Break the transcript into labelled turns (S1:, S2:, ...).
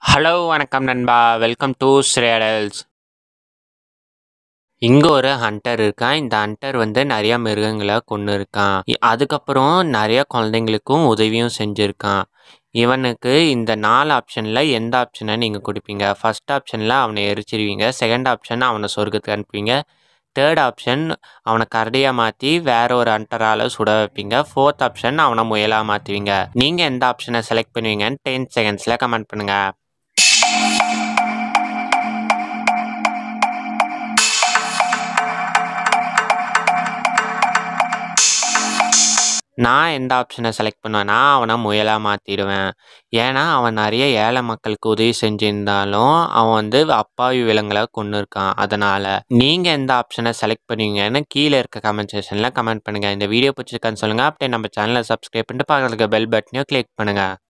S1: hello வணக்கம் நண்பா welcome to ஸ்ரேடல்ஸ் இங்கே ஒரு ஹண்டர் இருக்கான் இந்த ஹண்டர் வந்து நிறைய மிருகங்களை கொன்று இருக்கான் இ- அதுக்கப்புறம் நிறைய குழந்தைங்களுக்கும் உதவியும் செஞ்சுருக்கான் இவனுக்கு இந்த நாலு ஆப்ஷனில் எந்த ஆப்ஷனை நீங்கள் கொடுப்பீங்க ஃபர்ஸ்ட் ஆப்ஷனில் அவனை எரிச்சிருவீங்க செகண்ட் ஆப்ஷன் அவனை சொர்க்கத்துக்கு அனுப்புவீங்க தேர்ட் ஆப்ஷன் அவனை கரடியாக மாற்றி வேற ஒரு ஹண்டரால் சுட வைப்பீங்க ஃபோர்த் ஆப்ஷன் அவனை முயலாக மாற்றுவீங்க நீங்கள் எந்த ஆப்ஷனை செலக்ட் பண்ணுவீங்கன்னு டென் செகண்ட்ஸில் கமெண்ட் பண்ணுங்கள் நான் எந்த ஆப்ஷனை செலக்ட் பண்ணுவேன்னா அவனை முயலாக மாற்றிடுவேன் ஏன்னா அவன் நிறைய ஏழை மக்களுக்கு உதவி செஞ்சிருந்தாலும் அவன் வந்து அப்பாவி விலங்குகளை கொண்டு இருக்கான் அதனால் நீங்கள் எந்த ஆப்ஷனை செலக்ட் பண்ணுவீங்கன்னு கீழே இருக்க கமெண்ட் செக்ஷனில் கமெண்ட் பண்ணுங்கள் இந்த வீடியோ பிடிச்சிருக்கான்னு சொல்லுங்கள் அப்படியே நம்ம சேனலை சப்ஸ்கிரைப் பண்ணிட்டு பக்கத்துல இருக்க பெல் பட்டனையும் கிளிக் பண்ணுங்கள்